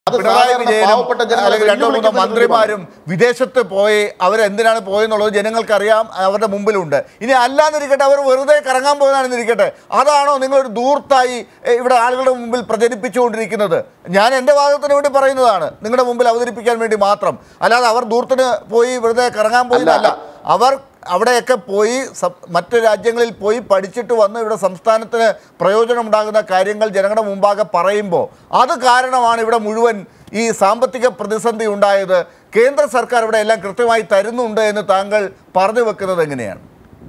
അത് പിണറായി സാധാരണ വിജയനും പാവപ്പെട്ട ജനങ്ങളെ അല്ലെങ്കിൽ രണ്ടോ മൂന്നോ വെല്ലുവിളിക്കുന്ന മന്ത്രിമാരും വിദേശത്ത് പോയി അവരെന്തിനാണ് പോയെന്നുള്ളത് ജനങ്ങൾക്കറിയാം അവരുടെ മുമ്പിലുണ്ട് ഇനി അല്ലാന്നിരിക്കട്ടെ അവർ വെറുതെ കറങ്ങാൻ പോയതാണെന്നിരിക്കട്ടെ അതാണോ നിങ്ങളൊരു ദൂർത്തായി എ, ഇവിടെ ആളുകളുടെ മുമ്പിൽ പ്രചരിപ്പിച്ചുകൊണ്ടിരിക്കുന്നത് ഞാൻ എൻ്റെ വാദത്തിന് വേണ്ടി പറയുന്നതാണ് നിങ്ങളുടെ മുമ്പിൽ അവതരിപ്പിക്കാൻ വേണ്ടി മാത്രം അല്ലാതെ അവർ ദൂർത്തിന് പോയി വെറുതെ കറങ്ങാൻ പോയതല്ല അവർ അവിടെയൊക്കെ പോയി സ- മറ്റ് രാജ്യങ്ങളിൽ പോയി പഠിച്ചിട്ട് വന്ന് ഇവിടെ സംസ്ഥാനത്തിന് പ്രയോജനമുണ്ടാകുന്ന കാര്യങ്ങൾ ജനങ്ങളുടെ മുമ്പാകെ പറയുമ്പോൾ അത് കാരണമാണ് ഇവിടെ മുഴുവൻ ഈ സാമ്പത്തിക പ്രതിസന്ധി ഉണ്ടായത് കേന്ദ്ര സർക്കാർ ഇവിടെ എല്ലാം കൃത്യമായി തരുന്നുണ്ട് എന്ന് താങ്കൾ പറഞ്ഞു വെക്കുന്നത് എങ്ങനെയാണ്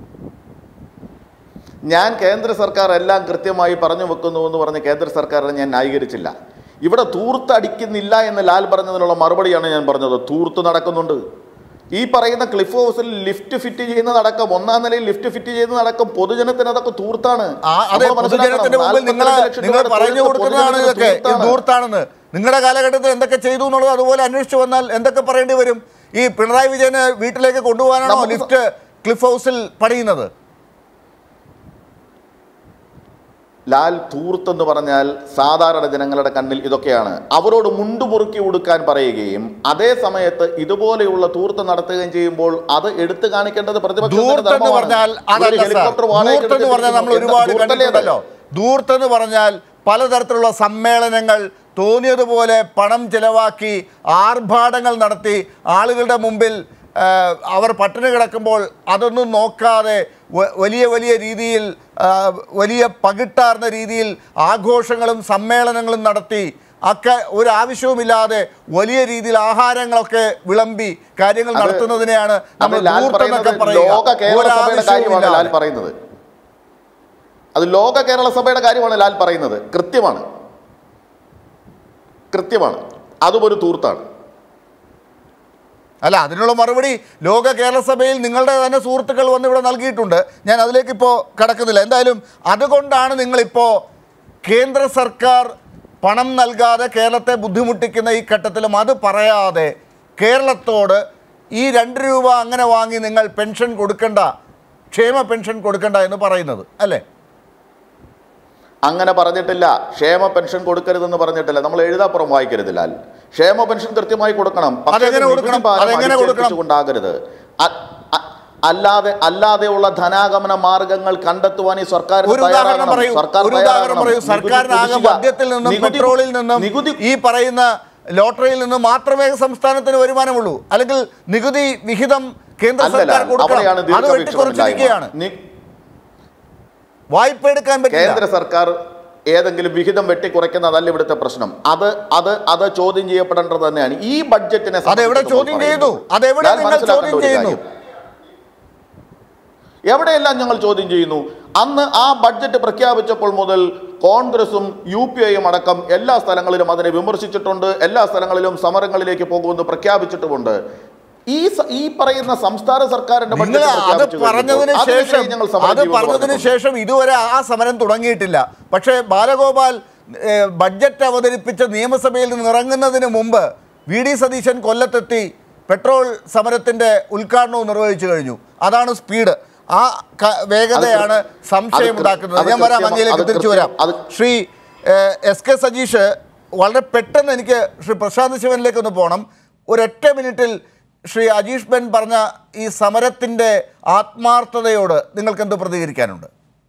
ഞാൻ കേന്ദ്ര സർക്കാർ എല്ലാം കൃത്യമായി പറഞ്ഞു വെക്കുന്നു എന്ന് പറഞ്ഞ് കേന്ദ്ര സർക്കാരിനെ ഞാൻ ന്യായീകരിച്ചില്ല ഇവിടെ തൂർത്ത് അടിക്കുന്നില്ല എന്ന് ലാൽ പറഞ്ഞതിനുള്ള മറുപടിയാണ് ഞാൻ പറഞ്ഞത് തൂർത്ത് നടക്കുന്നുണ്ട് ഈ പറയുന്ന ക്ലിഫ് ഹൗസിൽ ലിഫ്റ്റ് ഫിറ്റ് ചെയ്യുന്നതടക്കം ഒന്നാം നിലയിൽ ലിഫ്റ്റ് ഫിറ്റ് ചെയ്യുന്നതടക്കം പൊതുജനത്തിന് അതൊക്കെ തൂർത്താണ് ആ അതെ നമ്മൾ മനസ്സിലാക്കണം. പൊതുജനത്തിന്റെ മുമ്പിൽ നിങ്ങൾ 42 ലക്ഷം നിങ്ങൾ രൂപയുടെ പറഞ്ഞു തൊഴിൽ കൊടുക്കുന്നതാണ് പൊതുജനത്തിന് ഇതൊക്കെ ഇത് തൂർത്താണ്. ദൂർത്താണെന്ന് നിങ്ങളുടെ കാലഘട്ടത്തിൽ എന്തൊക്കെ ചെയ്തു എന്നുള്ളത് അതുപോലെ അന്വേഷിച്ചു വന്നാൽ എന്തൊക്കെ പറയേണ്ടി വരും ഈ പിണറായി വിജയന് വീട്ടിലേക്ക് കൊണ്ടുപോകാനാണോ നമുക്ക് ലിഫ്റ്റ് ക്ലിഫ് ഹൗസിൽ പണിയുന്നത് ലാൽ തൂർത്തെന്ന് പറഞ്ഞാൽ സാധാരണ ജനങ്ങളുടെ കണ്ണിൽ ഇതൊക്കെയാണ് അവരോട് മുണ്ടു മുറുക്കി ഉടുക്കാൻ പറയുകയും അതേ സമയത്ത് ഇതുപോലെയുള്ള തൂർത്ത് നടത്തുകയും ചെയ്യുമ്പോൾ അത് എടുത്തു കാണിക്കേണ്ടത് പ്രതിപക്ഷത്തിന്റെ ധൂർത്തെന്ന് ധർമ്മമാണ്. പറഞ്ഞാൽ ഒരു അതല്ല സാർ ഹെലികോപ്റ്റർ വാടകയ്ക്ക് ധൂർത്തെന്ന് പറഞ്ഞാൽ നമ്മൾ എടുത്തിരിക്കുന്നു. ഒരുപാട് എന്താ ധൂർത്തല്ലേ അത്? കണ്ടിട്ടുണ്ടല്ലോ ധൂർത്തെന്ന് പറഞ്ഞാൽ പലതരത്തിലുള്ള സമ്മേളനങ്ങൾ തോന്നിയതുപോലെ പണം ചെലവാക്കി ആർഭാടങ്ങൾ നടത്തി ആളുകളുടെ മുമ്പിൽ ആ, അവർ പട്ടിണി കിടക്കുമ്പോൾ അതൊന്നും നോക്കാതെ വ- വലിയ വലിയ രീതിയിൽ ആ, വലിയ പകിട്ടാർന്ന രീതിയിൽ ആഘോഷങ്ങളും സമ്മേളനങ്ങളും നടത്തി ഒക്കെ ഒരു ആവശ്യവുമില്ലാതെ വലിയ രീതിയിൽ ആഹാരങ്ങളൊക്കെ വിളമ്പി കാര്യങ്ങൾ അത് നടത്തുന്നതിനെയാണ് അത് നമ്മൾ ലാൽ ധൂർത്തെന്നൊക്കെ പറയുന്നത് ലോക പറയുക കേരള ഒരു സഭയുടെ കാര്യമാണ് ലാൽ ആവശ്യവുമില്ലാതെ പറയുന്നത് അത് ലോക കേരള സഭയുടെ കാര്യമാണ് ലാൽ പറയുന്നത് കൃത്യമാണ് കൃത്യമാണ് അതും ഒരു തൂർത്താണ് അല്ല അതിനുള്ള മറുപടി ലോക കേരള സഭയിൽ നിങ്ങളുടെ തന്നെ സുഹൃത്തുക്കൾ വന്ന് ഇവിടെ നൽകിയിട്ടുണ്ട് ഞാൻ അതിലേക്ക് ഇപ്പോൾ കടക്കുന്നില്ല എന്തായാലും അതുകൊണ്ടാണ് നിങ്ങളിപ്പോൾ കേന്ദ്ര സർക്കാർ പണം നൽകാതെ കേരളത്തെ ബുദ്ധിമുട്ടിക്കുന്ന ഈ ഘട്ടത്തിലും അത് പറയാതെ കേരളത്തോട് ഈ രണ്ട് രൂപ അങ്ങനെ വാങ്ങി നിങ്ങൾ പെൻഷൻ കൊടുക്കണ്ട ക്ഷേമ പെൻഷൻ കൊടുക്കണ്ട എന്ന് പറയുന്നത് അല്ലേ അങ്ങനെ പറഞ്ഞിട്ടില്ല ക്ഷേമ പെൻഷൻ കൊടുക്കരുതെന്ന് പറഞ്ഞിട്ടില്ല നമ്മൾ എഴുതാപ്പുറം വായിക്കരുത് ലാൽ ക്ഷേമ പെൻഷൻ കൃത്യമായി കൊടുക്കണം പക്ഷേ അത് അതെങ്ങനെ കൊടുക്കണം? നികുതി ഭാരം അതെങ്ങനെ കൊടുക്കണം? അടിച്ചേൽപ്പിച്ചുകൊണ്ടാകരുത് അ- അ- അല്ലാതെ അല്ലാതെയുള്ള ധനാഗമന മാർഗങ്ങൾ കണ്ടെത്തുവാൻ ഈ സർക്കാർ ഒരു ഉദാഹരണം പറയൂ ഒരു ഉദാഹരണം പറയൂ സർക്കാരിനാകെ മദ്യത്തിൽ നിന്നും പെട്രോളിൽ നിന്നും നികുതി ഈ പറയുന്ന ലോട്ടറിയിൽ നിന്നും മാത്രമേ സംസ്ഥാനത്തിന് വരുമാനമുള്ളൂ അല്ലെങ്കിൽ നികുതി വിഹിതം കേന്ദ്ര അല്ലല്ല സർക്കാർ അവിടെയാണ് കൊടുക്കണം അത് വെട്ടിക്കുറച്ചിരിക്കുകയാണ് ദീർഘവീക്ഷണമില്ലായ്മ വായ്പ എടുക്കാൻ പറ്റില്ല കേന്ദ്ര സർക്കാർ ഏതെങ്കിലും വിഹിതം വെട്ടിക്കുറയ്ക്കുന്നതല്ല ഇവിടുത്തെ പ്രശ്നം അത് അത് അത് ചോദ്യം ചെയ്യപ്പെടേണ്ടത് തന്നെയാണ് ഈ ബഡ്ജറ്റിനെ അതെവിടെ സംബന്ധിച്ച് ചോദ്യം നമ്മൾ ചെയ്തു? പറയുമ്പോൾ അതെവിടെ ഞാൻ നിങ്ങൾ മനസ്സിലാക്കേണ്ട ചോദ്യം ഒരു ചെയ്യുന്നു? കാര്യം. എവിടെയെല്ലാം ഞങ്ങൾ ചോദ്യം ചെയ്യുന്നു അന്ന് ആ ബഡ്ജറ്റ് പ്രഖ്യാപിച്ചപ്പോൾ മുതൽ കോൺഗ്രസും യു പി ഐയും അടക്കം എല്ലാ സ്ഥലങ്ങളിലും അതിനെ വിമർശിച്ചിട്ടുണ്ട് എല്ലാ സ്ഥലങ്ങളിലും സമരങ്ങളിലേക്ക് പോകുമെന്ന് പ്രഖ്യാപിച്ചിട്ടുമുണ്ട് ഈ സ- ഈ പറയുന്ന സംസ്ഥാന സർക്കാരിന്റെ നിങ്ങൾ ബഡ്ജറ്റ് അത് പ്രഖ്യാപിച്ചു പറഞ്ഞതിന് കഴിഞ്ഞപ്പോൾ അതിനെതിരെ ശേഷം ഞങ്ങൾ സമരം അത് ചെയ്യുമെന്ന് പറഞ്ഞതിന് പറഞ്ഞിട്ടുണ്ട്. ശേഷം ഇതുവരെ ആ സമരം തുടങ്ങിയിട്ടില്ല പക്ഷേ ബാലഗോപാൽ ഏഹ്, ബഡ്ജറ്റ് അവതരിപ്പിച്ച നിയമസഭയിൽ നിന്ന് ഇറങ്ങുന്നതിന് മുമ്പ് വി ഡി സതീശൻ കൊല്ലത്തെത്തി പെട്രോൾ സമരത്തിന്റെ ഉദ്ഘാടനവും നിർവഹിച്ചു കഴിഞ്ഞു അതാണ് സ്പീഡ് ആ ക- വേഗതയാണ് അത് കൃ- സംശയം അത് ഉണ്ടാക്കുന്നത് കൃ- ഞാൻ വരാം അത് അങ്ങയിലേക്ക് തിരിച്ചു കൃത്യം- വരാം അത് ശ്രീ ഏഹ്, എസ് കെ സജീഷ് വളരെ പെട്ടെന്ന് എനിക്ക് ശ്രീ പ്രശാന്ത് ശിവനിലേക്ക് ഒന്ന് പോകണം ഒരൊറ്റ മിനിറ്റിൽ ശ്രീ അജീഷ് ബെൻ പറഞ്ഞ ഈ സമരത്തിൻ്റെ ആത്മാർത്ഥതയോട് നിങ്ങൾക്ക് എന്ത് പ്രതികരിക്കാനുണ്ട്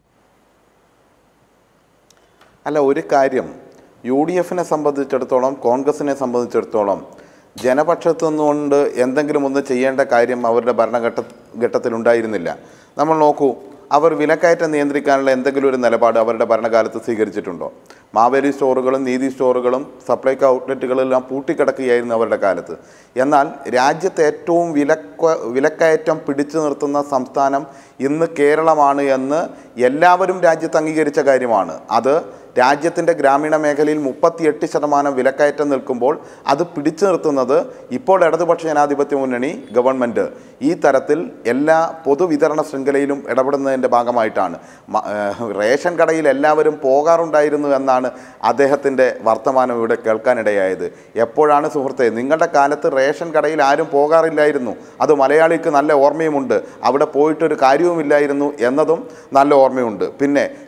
അല്ല ഒരു കാര്യം യു ഡി എഫിനെ സംബന്ധിച്ചിടത്തോളം കോൺഗ്രസിനെ സംബന്ധിച്ചിടത്തോളം ജനപക്ഷത്തു നിന്നുകൊണ്ട് എന്തെങ്കിലും ഒന്ന് ചെയ്യേണ്ട കാര്യം അവരുടെ ഭരണഘട്ട ഘട്ടത്തിലുണ്ടായിരുന്നില്ല നമ്മൾ നോക്കൂ അവർ വിലക്കയറ്റം നിയന്ത്രിക്കാനുള്ള എന്തെങ്കിലും ഒരു നിലപാട് അവരുടെ ഭരണകാലത്ത് സ്വീകരിച്ചിട്ടുണ്ടോ മാവേലി സ്റ്റോറുകളും നീതി സ്റ്റോറുകളും സപ്ലൈകോ ഔട്ട്ലെറ്റുകളെല്ലാം പൂട്ടിക്കിടക്കുകയായിരുന്നു അവരുടെ കാലത്ത് എന്നാൽ രാജ്യത്ത് ഏറ്റവും വിലക്ക വിലക്കയറ്റം പിടിച്ചു നിർത്തുന്ന സംസ്ഥാനം ഇന്ന് കേരളമാണ് എന്ന് എല്ലാവരും രാജ്യത്ത് അംഗീകരിച്ച കാര്യമാണ് അത് രാജ്യത്തിൻ്റെ ഗ്രാമീണ മേഖലയിൽ മുപ്പത്തിയെട്ട് ശതമാനം വിലക്കയറ്റം നിൽക്കുമ്പോൾ അത് പിടിച്ചു നിർത്തുന്നത് ഇപ്പോൾ ഇടതുപക്ഷ ജനാധിപത്യ മുന്നണി ഗവൺമെൻറ് ഈ തരത്തിൽ എല്ലാ പൊതുവിതരണ ശൃംഖലയിലും ഇടപെടുന്നതിൻ്റെ ഭാഗമായിട്ടാണ് മ- ഏഹ് റേഷൻ കടയിൽ എല്ലാവരും പോകാറുണ്ടായിരുന്നു എന്നാണ് അദ്ദേഹത്തിൻ്റെ വർത്തമാനം ഇവിടെ കേൾക്കാനിടയായത് എപ്പോഴാണ് സുഹൃത്തെ നിങ്ങളുടെ കാലത്ത് റേഷൻ കടയിൽ ആരും പോകാറില്ലായിരുന്നു അത് മലയാളിക്ക് നല്ല ഓർമ്മയുമുണ്ട് അവിടെ പോയിട്ടൊരു കാര്യവുമില്ലായിരുന്നു എന്നതും നല്ല ഓർമ്മയുണ്ട് പിന്നെ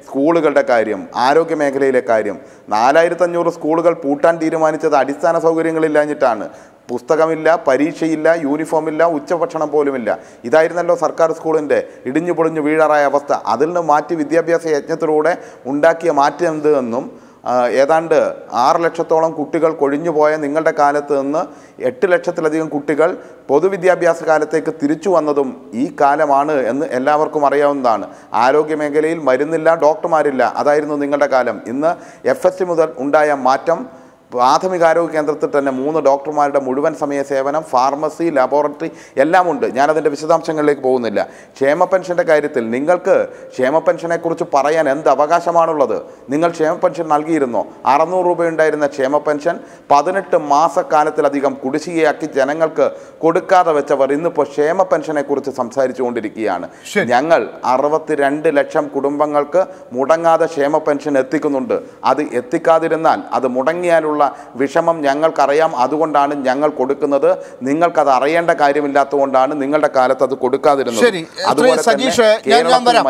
സ്കൂളുകളുടെ കാര്യം ആരോഗ്യ മേഖലയിലെ കാര്യം നാലായിരത്തഞ്ഞൂറ് സ്കൂളുകൾ പൂട്ടാൻ തീരുമാനിച്ചത് അടിസ്ഥാന സൗകര്യങ്ങളില്ലാഞ്ഞിട്ടാണ് പുസ്തകമില്ല പരീക്ഷയില്ല യൂണിഫോമില്ല ഉച്ചഭക്ഷണം പോലുമില്ല ഇതായിരുന്നല്ലോ സർക്കാർ സ്കൂളിൻ്റെ ഇടിഞ്ഞു പൊളിഞ്ഞു വീഴാറായ അവസ്ഥ അതിൽ നിന്ന് മാറ്റി വിദ്യാഭ്യാസ യജ്ഞത്തിലൂടെ ഉണ്ടാക്കിയ മാറ്റം എന്ത് എന്നും ആ, ഏതാണ്ട് ആറ് ലക്ഷത്തോളം കുട്ടികൾ കൊഴിഞ്ഞുപോയ നിങ്ങളുടെ കാലത്ത് നിന്ന് എട്ട് ലക്ഷത്തിലധികം കുട്ടികൾ പൊതുവിദ്യാഭ്യാസ കാലത്തേക്ക് തിരിച്ചു വന്നതും ഈ കാലമാണ് എന്ന് എല്ലാവർക്കും അറിയാവുന്നതാണ് ആരോഗ്യ മേഖലയിൽ മരുന്നില്ല ഡോക്ടർമാരില്ല അതായിരുന്നു നിങ്ങളുടെ കാലം ഇന്ന് എഫ് എസ് മുതൽ ഉണ്ടായ മാറ്റം പ്രാഥമികാരോഗ്യ കേന്ദ്രത്തിൽ തന്നെ മൂന്ന് ഡോക്ടർമാരുടെ മുഴുവൻ സമയ സേവനം ഫാർമസി ലബോറട്ടറി എല്ലാം ഉണ്ട് ഞാനതിൻ്റെ വിശദാംശങ്ങളിലേക്ക് പോകുന്നില്ല ക്ഷേമ പെൻഷൻ്റെ കാര്യത്തിൽ നിങ്ങൾക്ക് ക്ഷേമ പെൻഷനെക്കുറിച്ച് പറയാൻ എന്ത് അവകാശമാണുള്ളത് നിങ്ങൾ ക്ഷേമ പെൻഷൻ നൽകിയിരുന്നോ അറുന്നൂറ് രൂപയുണ്ടായിരുന്ന ക്ഷേമ പെൻഷൻ പതിനെട്ട് മാസക്കാലത്തിലധികം കുടിശ്ശികയാക്കി ജനങ്ങൾക്ക് കൊടുക്കാതെ വെച്ചവർ ഇന്നിപ്പോൾ ക്ഷേമ പെൻഷനെക്കുറിച്ച് സംസാരിച്ചു കൊണ്ടിരിക്കുകയാണ് ശരി. ഞങ്ങൾ അറുപത്തിരണ്ട് ലക്ഷം കുടുംബങ്ങൾക്ക് മുടങ്ങാതെ ക്ഷേമ പെൻഷൻ എത്തിക്കുന്നുണ്ട് അത് എത്തിക്കാതിരുന്നാൽ അത് മുടങ്ങിയാലുള്ള വിഷമം ഞങ്ങൾക്കറിയാം അതുകൊണ്ടാണ് ഞങ്ങൾ കൊടുക്കുന്നത് നിങ്ങൾക്കത് അറിയേണ്ട കാര്യമില്ലാത്തതുകൊണ്ടാണ് നിങ്ങളുടെ കാലത്ത് അത് കൊടുക്കാതിരുന്നത് ശരി. ശ്രീ അതുപോലെ തന്നെ സജീഷ്, ഞാൻ- ഞാൻ കേരളത്തിൽ വരാം.